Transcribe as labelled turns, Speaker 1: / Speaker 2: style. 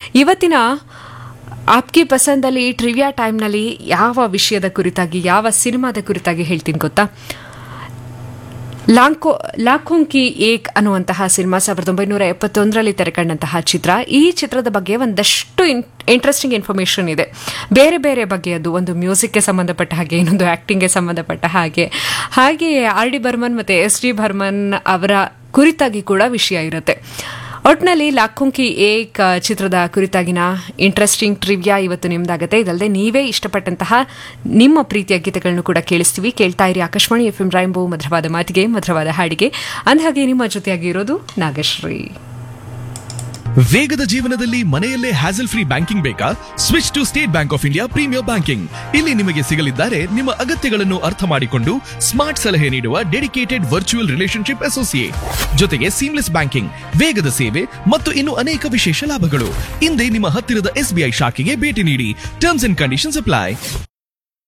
Speaker 1: ಇವತ್ತಿನ ಆಪ್ಕಿ ಪಸಂದಲ್ಲಿ ಟ್ರಿವಿಯಾ ಟೈಮ್ನಲ್ಲಿ ಯಾವ ವಿಷಯದ ಕುರಿತಾಗಿ ಯಾವ ಸಿನಿಮಾದ ಕುರಿತಾಗಿ ಹೇಳ್ತೀನಿ ಗೊತ್ತಾ ಲಾಂಕೋ ಲಾಖೋಂ ಕಿ ಏಕ್ ಅನ್ನುವಂತಹ ಸಿನಿಮಾ ಸಾವಿರದ ಒಂಬೈನೂರ ಎಪ್ಪತ್ತೊಂದರಲ್ಲಿ ತೆರೆಕಂಡಂತಹ ಚಿತ್ರ ಈ ಚಿತ್ರದ ಬಗ್ಗೆ ಒಂದಷ್ಟು ಇಂಟ್ರೆಸ್ಟಿಂಗ್ ಇನ್ಫಾರ್ಮೇಷನ್ ಇದೆ ಬೇರೆ ಬೇರೆ ಬಗೆಯದು ಒಂದು ಮ್ಯೂಸಿಕ್ಗೆ ಸಂಬಂಧಪಟ್ಟ ಹಾಗೆ ಇನ್ನೊಂದು ಆ್ಯಕ್ಟಿಂಗ್ಗೆ ಸಂಬಂಧಪಟ್ಟ ಹಾಗೆ ಹಾಗೆಯೇ ಆರ್ ಡಿ ಬರ್ಮನ್ ಮತ್ತು ಎಸ್ ಡಿ ಬರ್ಮನ್ ಅವರ ಕುರಿತಾಗಿ ಕೂಡ ವಿಷಯ ಇರುತ್ತೆ ಒಟ್ನಲ್ಲಿ ಲಾಖೋಂಕಿ ಏಕ್ ಚಿತ್ರದ ಕುರಿತಾಗಿನ ಇಂಟ್ರೆಸ್ಟಿಂಗ್ ಟ್ರಿವ್ಯಾ ಇವತ್ತು ನಿಮ್ದಾಗತ್ತೆ ಇದಲ್ಲದೆ ನೀವೇ ಇಷ್ಟಪಟ್ಟಂತಹ ನಿಮ್ಮ ಪ್ರೀತಿಯ ಗೀತೆಗಳನ್ನು ಕೂಡ ಕೇಳಿಸ್ತೀವಿ ಕೇಳ್ತಾ ಇರಿ ಆಕಾಶವಾಣಿ ಎಫ್ ಎಂ ರಾಯಂಬು ಮಧುರವಾದ ಮಾತಿಗೆ ಮಧುರವಾದ ಹಾಡಿಗೆ ಅಂದಹಾಗೆ ನಿಮ್ಮ ಜೊತೆಯಾಗಿರೋದು ನಾಗಶ್ರೀ
Speaker 2: ವೇಗದ ಜೀವನದಲ್ಲಿ ಮನೆಯಲ್ಲೇ ಹ್ಯಾಸಲ್ ಫ್ರೀ ಬ್ಯಾಂಕಿಂಗ್ ಬೇಕಾ switch to state bank of India premier banking ಇಲ್ಲಿ ನಿಮಗೆ ಸಿಗಲಿದ್ದಾರೆ ನಿಮ್ಮ ಅಗತ್ಯಗಳನ್ನು ಅರ್ಥ ಮಾಡಿಕೊಂಡು ಸ್ಮಾರ್ಟ್ ಸಲಹೆ ನೀಡುವ ಡೆಡಿಕೇಟೆಡ್ ವರ್ಚುವಲ್ ರಿಲೇಶನ್ಶಿಪ್ ಅಸೋಸಿಯೇಟ್ ಜೊತೆಗೆ ಸೀಮ್ಲೆಸ್ ಬ್ಯಾಂಕಿಂಗ್ ವೇಗದ ಸೇವೆ ಮತ್ತು ಇನ್ನು ಅನೇಕ ವಿಶೇಷ ಲಾಭಗಳು ಹಿಂದೆ ನಿಮ್ಮ ಹತ್ತಿರದ ಎಸ್ಬಿಐ ಶಾಖೆಗೆ ಭೇಟಿ ನೀಡಿ ಟರ್ಮ್ಸ್ ಅಂಡ್ ಕಂಡೀಷನ್ಸ್ ಅಪ್ಲೈ